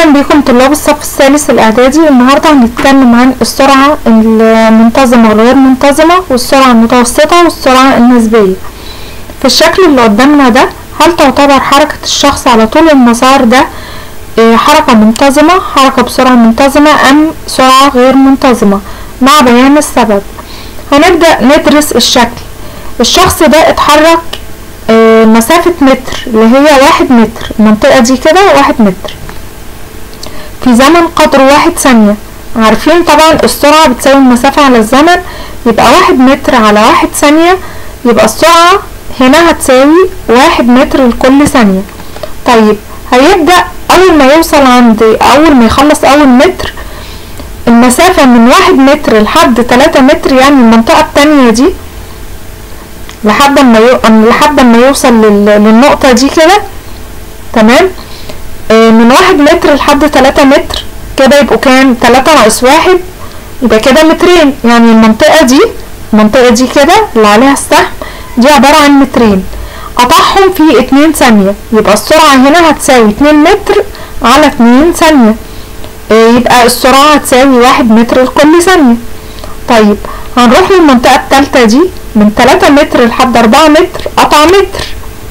بكم طلاب الصف الثالث الإعدادي النهاردة هنتكلم عن السرعة المنتظمة والغير منتظمة والسرعة المتوسطة والسرعة النسبية في الشكل اللي قدامنا ده هل تعتبر حركة الشخص على طول المسار ده آه، حركة منتظمة حركة بسرعة منتظمة أم سرعة غير منتظمة مع بيان السبب هنبدأ ندرس الشكل الشخص ده اتحرك آه، مسافة متر اللي هي واحد متر المنطقة دي كده واحد متر في زمن قدره واحد ثانية عارفين طبعا السرعة بتساوي المسافة على الزمن يبقى واحد متر على واحد ثانية يبقى السرعة هنا هتساوي واحد متر لكل ثانية طيب هيبدأ أول ما يوصل عند أول ما يخلص أول متر المسافة من واحد متر لحد تلاتة متر يعني المنطقة التانية دي لحد ما يو... لحد ما يوصل لل... للنقطة دي كده تمام آه، من واحد متر لحد تلاتة متر كده يبقوا كام تلاتة ناقص واحد يبقى كده مترين يعني المنطقة دي المنطقة دي كده اللي عليها السهم دي عبارة عن مترين قطعهم في اتنين ثانية يبقى السرعة هنا هتساوي اتنين متر على اتنين ثانية آه، يبقى السرعة هتساوي واحد متر لكل ثانية طيب هنروح للمنطقة التالتة دي من تلاتة متر لحد أربعة متر قطع متر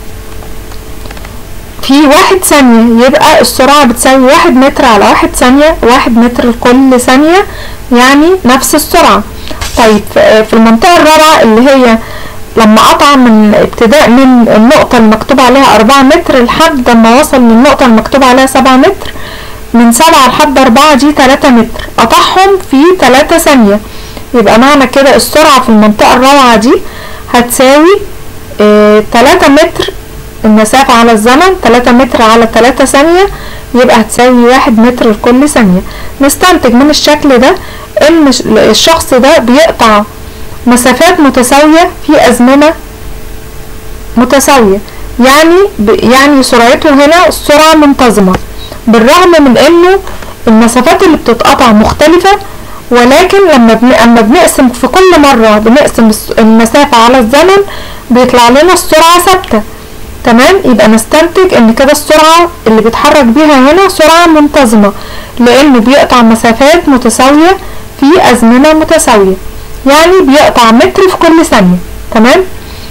في واحد ثانية يبقى السرعة بتساوي واحد متر على واحد ثانية واحد متر لكل ثانية يعني نفس السرعة طيب ف- في المنطقة الرابعة اللي هي لما قطع من ابتداء من النقطة المكتوب عليها أربعة متر لحد ما وصل للنقطة المكتوب عليها سبعة متر من سبعة لحد أربعة دي تلاتة متر قطعهم في تلاتة ثانية يبقى معنى كده السرعة في المنطقة الرابعة دي هتساوي اه تلاتة متر المسافة على الزمن تلاتة متر على تلاتة ثانية يبقى هتساوي واحد متر لكل ثانية نستنتج من الشكل ده ان ش- الشخص ده بيقطع مسافات متساوية في أزمنة متساوية يعني ب... يعني سرعته هنا سرعة منتظمة بالرغم من انه المسافات اللي بتتقطع مختلفة ولكن لما بن... اما بنقسم في كل مرة بنقسم الس- المسافة على الزمن بيطلع لنا السرعة ثابتة تمام يبقى نستنتج ان كده السرعة اللي بيتحرك بيها هنا سرعة منتظمة لانه بيقطع مسافات متساوية في ازمنة متساوية يعني بيقطع متر في كل ثانية تمام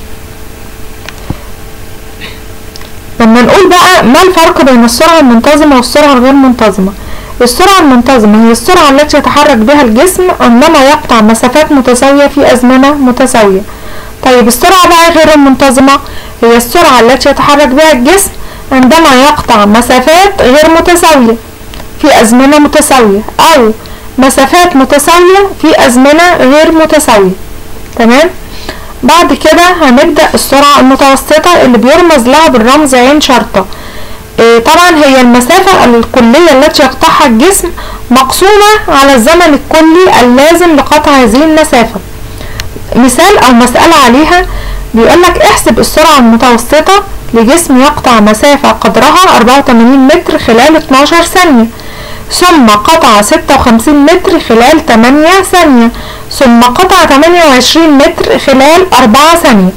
لما نقول بقى ما الفرق بين السرعة المنتظمة والسرعة الغير منتظمة السرعة المنتظمة هي السرعة التي يتحرك بها الجسم عندما يقطع مسافات متساوية في أزمنة متساوية طيب السرعة بقى غير المنتظمة هي السرعة التي يتحرك بها الجسم عندما يقطع مسافات غير متساوية في أزمنة متساوية أو مسافات متساوية في أزمنة غير متساوية تمام بعد كده هنبدأ السرعة المتوسطة اللي بيرمز لها بالرمز عين شرطة إيه طبعا هي المسافة الكلية التي يقطعها الجسم مقسومة على الزمن الكلي اللازم لقطع هذه المسافة مثال أو مسألة عليها بيقولك احسب السرعة المتوسطة لجسم يقطع مسافة قدرها 84 متر خلال 12 ثانية ثم قطع 56 متر خلال 8 ثانية ثم قطع 28 متر خلال 4 ثانية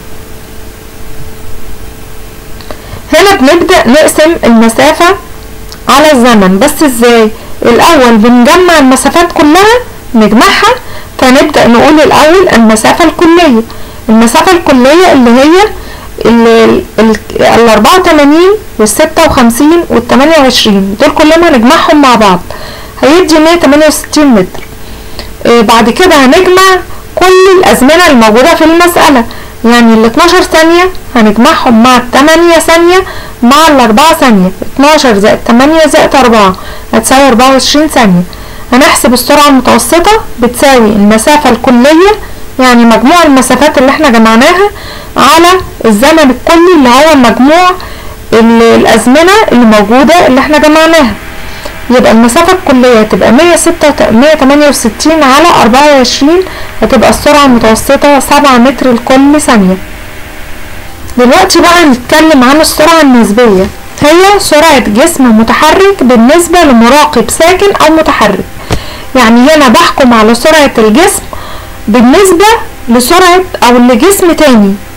هنا بنبدأ نقسم المسافة على الزمن بس ازاي الأول بنجمع المسافات كلها نجمعها فنبدأ نقول الأول المسافة الكلية المسافة الكلية اللي هي ال ال ال 84 وال 56 وال 28 دول كلهم هنجمعهم مع بعض هيدي 168 متر آه بعد كده هنجمع كل الأزمنة الموجودة في المسألة يعني ال 12 ثانية هنجمعهم مع ال 8 ثانية مع ال 4 ثانية 12 زائد 8 زائد 4 هتساوي 24 ثانية هنحسب السرعة المتوسطة بتساوي المسافة الكلية يعني مجموع المسافات اللي احنا جمعناها على الزمن الكلي اللي هو مجموع ال- الأزمنة اللي موجودة اللي احنا جمعناها يبقى المسافة الكلية هتبقى 168 على 24 هتبقى السرعة المتوسطة 7 متر لكل ثانية دلوقتي بقى نتكلم عن السرعة النسبية هي سرعة جسم متحرك بالنسبة لمراقب ساكن أو متحرك يعني هنا بحكم على سرعة الجسم بالنسبة لسرعة أو لجسم تاني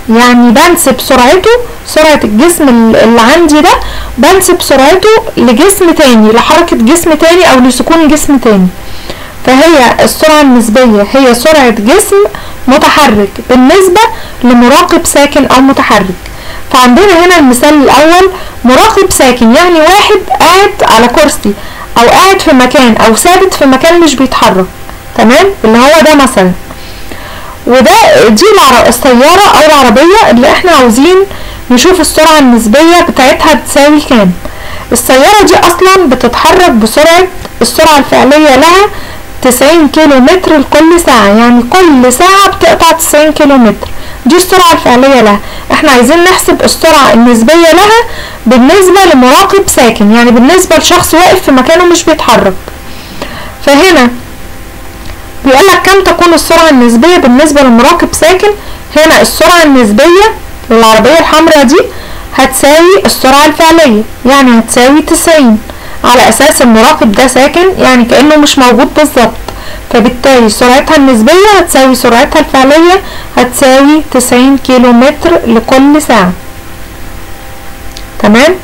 يعني بنسب سرعته سرعة الجسم اللي عندي ده بنسب سرعته لجسم تاني لحركة جسم تاني او لسكون جسم تاني فهي السرعة النسبية هي سرعة جسم متحرك بالنسبة لمراقب ساكن او متحرك فعندنا هنا المثال الاول مراقب ساكن يعني واحد قاعد على كرسي او قاعد في مكان او ثابت في مكان مش بيتحرك تمام اللي هو ده مثلا وده دي السيارة او العربية اللي احنا عاوزين نشوف السرعة النسبية بتاعتها بتساوي كام السيارة دي اصلا بتتحرك بسرعة السرعة الفعلية لها 90 كيلو متر لكل ساعة يعني كل ساعة بتقطع 90 كيلو متر دي السرعة الفعلية لها احنا عايزين نحسب السرعة النسبية لها بالنسبة لمراقب ساكن يعني بالنسبة لشخص واقف في مكانه مش بيتحرك فهنا بيقول لك كم تكون السرعة النسبية بالنسبة لمراقب ساكن هنا السرعة النسبية للعربية الحمراء دي هتساوي السرعة الفعلية يعني هتساوي 90 على اساس المراقب ده ساكن يعني كأنه مش موجود بالظبط فبالتالي سرعتها النسبية هتساوي سرعتها الفعلية هتساوي 90 كيلو متر لكل ساعة تمام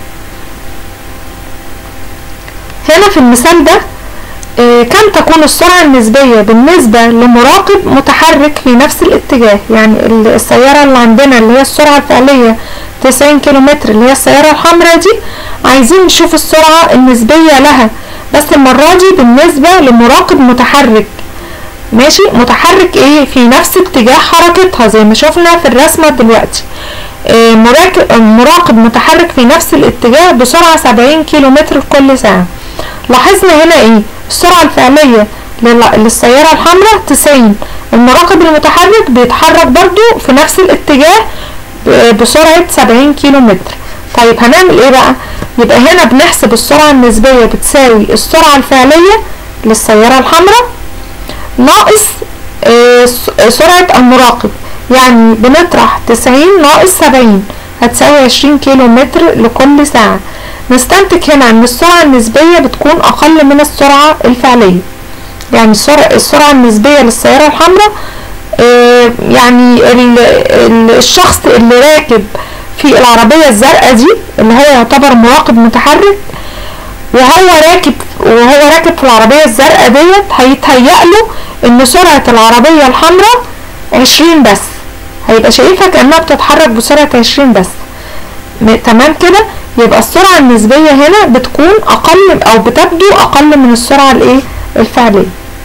هنا في المثال ده آه كم تكون السرعة النسبية بالنسبة لمراقب متحرك في نفس الاتجاه يعني السيارة اللي عندنا اللي هي السرعة الفعلية 90 كيلو متر اللي هي السيارة الحمراء دي عايزين نشوف السرعة النسبية لها بس المرة دي بالنسبة لمراقب متحرك ماشي متحرك ايه في نفس اتجاه حركتها زي ما شفنا في الرسمة دلوقتي آه مراقب, مراقب متحرك في نفس الاتجاه بسرعة 70 كيلو متر كل ساعة لاحظنا هنا ايه السرعة الفعلية للسيارة الحمراء 90 المراقب المتحرك بيتحرك برضو في نفس الاتجاه بسرعة 70 كيلو متر طيب هنعمل ايه بقى يبقى هنا بنحسب السرعة النسبية بتساوي السرعة الفعلية للسيارة الحمراء ناقص آه سرعة المراقب يعني بنطرح 90 ناقص 70 هتساوي 20 كيلو متر لكل ساعة نستنتج هنا ان السرعة النسبية بتكون اقل من السرعة الفعلية يعني السرعة النسبية للسيارة الحمراء آه يعني ال ال الشخص اللي راكب في العربية الزرقاء دي اللي هو يعتبر مراقب متحرك وهو راكب وهو راكب في العربية الزرقاء ديت هيتهيأ له ان سرعة العربية الحمراء عشرين بس هيبقى شايفها كأنها بتتحرك بسرعة عشرين بس تمام كده يبقى السرعة النسبية هنا بتكون اقل او بتبدو اقل من السرعة الايه الفعلية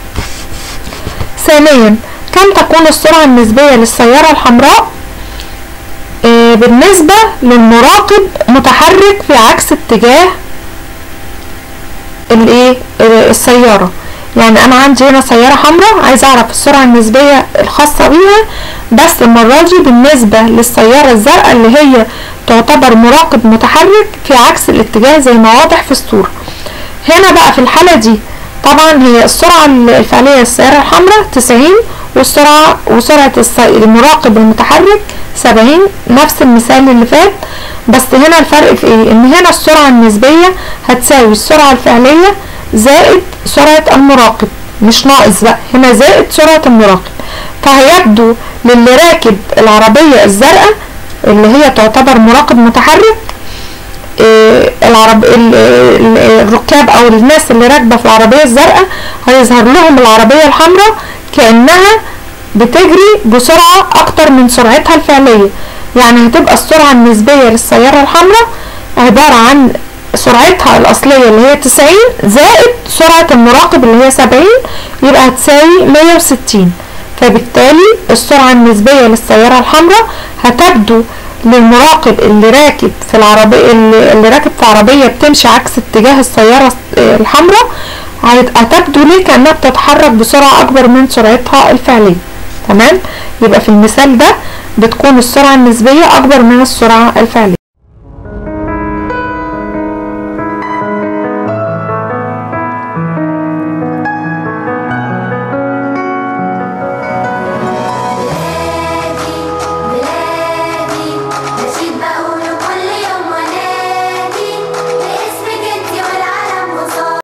ثانيا كم تكون السرعة النسبية للسيارة الحمراء آه بالنسبة للمراقب متحرك في عكس اتجاه الايه السيارة يعني انا عندي هنا سيارة حمراء عايز اعرف السرعة النسبية الخاصة بيها بس المرة دي بالنسبة للسيارة الزرقاء اللي هي تعتبر مراقب متحرك في عكس الاتجاه زي ما واضح في الصورة هنا بقى في الحالة دي طبعا هي السرعة الفعلية للسيارة الحمراء 90 والسرعة وسرعة المراقب المتحرك 70 نفس المثال اللي فات بس هنا الفرق في ايه ان هنا السرعة النسبية هتساوي السرعة الفعلية زائد سرعة المراقب مش ناقص بقى هنا زائد سرعة المراقب فهيبدو للي راكب العربية الزرقاء اللي هي تعتبر مراقب متحرك إيه العرب الركاب او الناس اللي راكبه في العربيه الزرقاء هيظهر لهم العربيه الحمراء كانها بتجري بسرعه اكتر من سرعتها الفعليه يعني هتبقى السرعه النسبيه للسياره الحمراء عباره عن سرعتها الاصليه اللي هي 90 زائد سرعه المراقب اللي هي 70 يبقى هتساوي 160 فبالتالي السرعه النسبيه للسياره الحمراء هتبدو للمراقب اللي راكب في العربية اللي راكب في عربية بتمشي عكس اتجاه السيارة الحمراء هتبدو ليه كأنها بتتحرك بسرعة أكبر من سرعتها الفعلية تمام يبقى في المثال ده بتكون السرعة النسبية أكبر من السرعة الفعلية